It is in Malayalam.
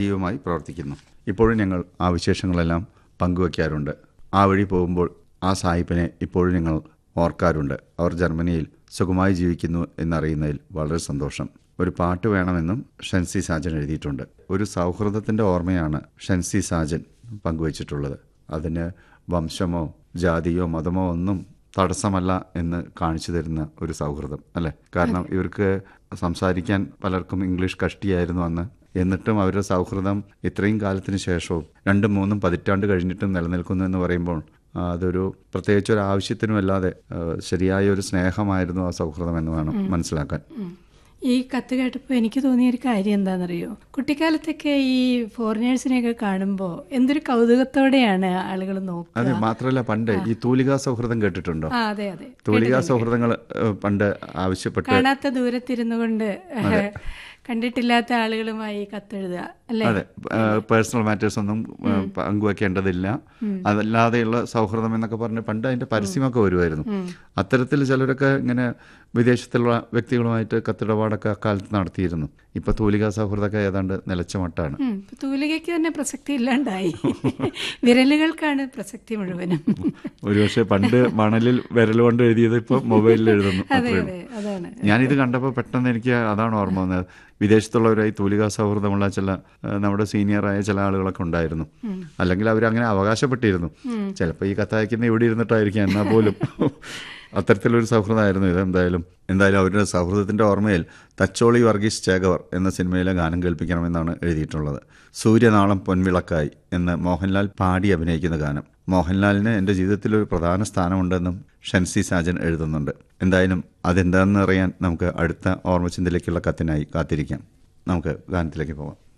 സജീവമായി പ്രവർത്തിക്കുന്നു ഇപ്പോഴും ഞങ്ങൾ ആ വിശേഷങ്ങളെല്ലാം പങ്കുവയ്ക്കാറുണ്ട് ആ വഴി പോകുമ്പോൾ ആ സാഹിബിനെ ഇപ്പോഴും ഞങ്ങൾ ഓർക്കാറുണ്ട് അവർ ജർമ്മനിയിൽ സുഖമായി ജീവിക്കുന്നു എന്നറിയുന്നതിൽ വളരെ സന്തോഷം ഒരു പാട്ട് വേണമെന്നും ഷൻസി സാജൻ എഴുതിയിട്ടുണ്ട് ഒരു സൗഹൃദത്തിൻ്റെ ഓർമ്മയാണ് ഷൻസി സാജൻ പങ്കുവച്ചിട്ടുള്ളത് അതിന് വംശമോ ജാതിയോ മതമോ ഒന്നും തടസ്സമല്ല എന്ന് കാണിച്ചു തരുന്ന ഒരു സൗഹൃദം അല്ലേ കാരണം ഇവർക്ക് സംസാരിക്കാൻ പലർക്കും ഇംഗ്ലീഷ് കഷ്ടിയായിരുന്നു അന്ന് എന്നിട്ടും അവരുടെ സൗഹൃദം ഇത്രയും കാലത്തിന് ശേഷവും രണ്ടും മൂന്നും പതിറ്റാണ്ട് കഴിഞ്ഞിട്ടും നിലനിൽക്കുന്നു എന്ന് പറയുമ്പോൾ ആ, അതൊരു പ്രത്യേകിച്ച് ഒരു ആവശ്യത്തിനുമല്ലാതെ ആ, ശരിയായ ഒരു സ്നേഹമായിരുന്നു ആ സൗഹൃദം എന്ന് വേണം മനസ്സിലാക്കാൻ ഉം. ഈ കത്ത് കേട്ടപ്പോൾ എനിക്ക് തോന്നിയ ഒരു കാര്യം എന്താണെന്നറിയോ കുട്ടിക്കാലത്തൊക്കെ ഈ ഫോറിനേഴ്സിനെയൊക്കെ കാണുമ്പോൾ എന്തൊരു കൗതുകത്തോടെയാണ് ആളുകൾ നോക്കുക അതെ മാത്രമല്ല പണ്ട് ഈ തൂലികാ സൗഹൃദം കേട്ടിട്ടുണ്ടോ ആ അതെ അതെ തൂലികാ സൗഹൃദങ്ങൾ ഏഹ്, പണ്ട് ആവശ്യപ്പെട്ട് കാണാത്ത ദൂരത്തിരുന്നു കൊണ്ട് കണ്ടിട്ടില്ലാത്ത ആളുകളുമായി കത്തെഴുതുക അല്ലേ അതെ പേഴ്സണൽ മാറ്റേഴ്സ് ഒന്നും ഏഹ്, പങ്കുവെക്കേണ്ടതില്ല അതല്ലാതെയുള്ള സൗഹൃദം എന്നൊക്കെ പറഞ്ഞ് പണ്ട് അതിന്റെ പരസ്യമൊക്കെ വരുമായിരുന്നു അത്തരത്തിൽ ചിലരൊക്കെ ഇങ്ങനെ വിദേശത്തുള്ള വ്യക്തികളുമായിട്ട് കത്തിടപാടൊക്കെ അക്കാലത്ത് നടത്തിയിരുന്നു ഇപ്പൊ തൂലികാ സൗഹൃദമൊക്കെ ഏതാണ്ട് നിലച്ച മട്ടാണ് ഉം. ഇപ്പൊ തൂലികയ്ക്ക് തന്നെ പ്രസക്തി ഇല്ലാണ്ടായി വിരലുകൾക്കാണ് പ്രസക്തി മുഴുവനും ഒരുപക്ഷെ പണ്ട് മണലിൽ വിരൽ കൊണ്ട് എഴുതിയത് ഇപ്പൊ മൊബൈലിൽ എഴുതുന്നു അതെ അത്രയേ ഉള്ളൂ. അതെ അതാണ് ഞാനിത് കണ്ടപ്പോൾ പെട്ടെന്ന് എനിക്ക് അതാണ് ഓർമ്മ വന്നത് വിദേശത്തുള്ളവരായി തൂലികാ സൗഹൃദമുള്ള ചില ഏഹ്, നമ്മുടെ സീനിയറായ ചില ആളുകളൊക്കെ ഉണ്ടായിരുന്നു അല്ലെങ്കിൽ അവരങ്ങനെ അവകാശപ്പെട്ടിരുന്നു ചിലപ്പോൾ ഈ കത്തയക്കുന്ന ഇവിടെ ഇരുന്നിട്ടായിരിക്കാം എന്നാൽ പോലും അത്തരത്തിലൊരു സൗഹൃദമായിരുന്നു ഇത് എന്തായാലും എന്തായാലും അവരുടെ സൗഹൃദത്തിന്റെ ഓർമ്മയിൽ തച്ചോളി വർഗീസ് ചേകവർ എന്ന സിനിമയിലെ ഗാനം കേൾപ്പിക്കണമെന്നാണ് എഴുതിയിട്ടുള്ളത് സൂര്യനാളം പൊൻവിളക്കായി എന്ന് മോഹൻലാൽ പാടി അഭിനയിക്കുന്ന ഗാനം മോഹൻലാലിന് എൻ്റെ ജീവിതത്തിൽ ഒരു പ്രധാന സ്ഥാനമുണ്ടെന്നും ഷൻസി സാജൻ എഴുതുന്നുണ്ട് എന്തായാലും അതെന്താണെന്ന് അറിയാൻ നമുക്ക് അടുത്ത ഓർമ്മചിന്തയിലേക്കുള്ള കത്തിനായി കാത്തിരിക്കാം നമുക്ക് ഗാനത്തിലേക്ക് പോകാം